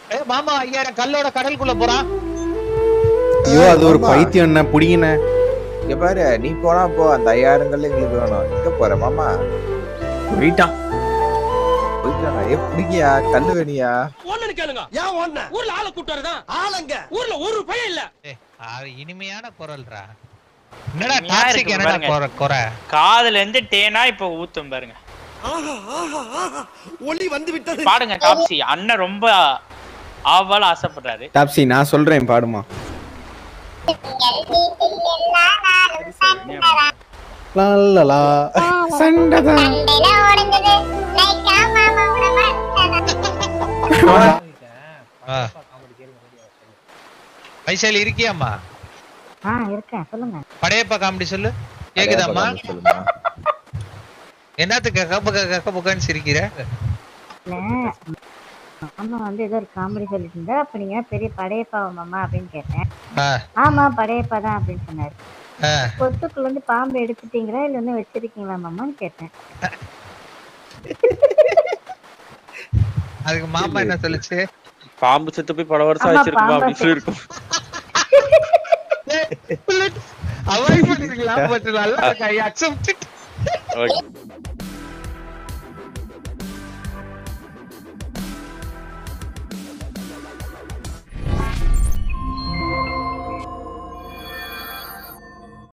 ஏ மாமா ஐயாயிரம் கல்லோட கடலுக்குள்ள போறான் ஐயோ அது ஒரு பைத்தியம் என்ன புடிங்கண்ணே இங்க பாரு நீ போனா போ அந்த ஐயாயிரங்கள்ல எங்களுக்கு வேணும் எங்க போற மாமா போயிட்டான் போயிட்டானா ஏ பிடிக்கியா கல்லு வேணியா ஒண்ணு கேளுங்க ஏன் ஒண்ணு ஊர்ல ஆளை கூட்டு வரதான் ஆளுங்க ஊர்ல ஒரு பையன் இல்ல அது இனிமையான குரல்ரா என்னடா இனிமையா டாக்ஸிக் இருக்கு என்னடா பாருங்க. குறை குறை காதுல இருந்து தேனா இப்ப ஊத்தும் பாருங்க ஆஹா ஆஹா ஆஹா ஒளி வந்து விட்டது பாடுங்க டாப்ஸி அண்ணன் ரொம்ப ஆவல் ஆசைப்படுறாரு டாப்ஸி நான் சொல்றேன் பாடுமா லா சண்டைதான் ஆ. வைசாலி இருக்கியாம்மா ஆ இருக்கேன் சொல்லுங்க படையப்பா காமெடி சொல்லு கேக்குதாம்மா சொல்லுமா என்னத்துக்கு கக்க புக்க கக்க புக்கன்னு சிரிக்கிற இல்ல மாமா வந்து ஏதோ ஒரு காமெடி சொல்லிட்டு இருந்தா அப்ப நீங்க பெரிய படையப்பா மாமா அப்படின்னு கேட்டேன் ஆ, ஆமா படையப்பா தான் அப்படின்னு சொன்னாரு ஆ. கொத்துக்குள்ள இருந்து பாம்பு எடுத்துட்டீங்களா இல்ல இன்னும் வச்சிருக்கீங்களா மாமான்னு கேட்டேன் அதுக்கு மாமா என்ன சொல்லுச்சு பாம்பு செத்து போய் பல வருஷம் ஆமா, ஆயிடுச்சிருக்குமா பாம்பு அப்படின்னு சொல்லியிருக்கோம் அவாய்ட் பண்ணிருக்கலாம் பட் நல்லா இருக்கா accept it. ஓகே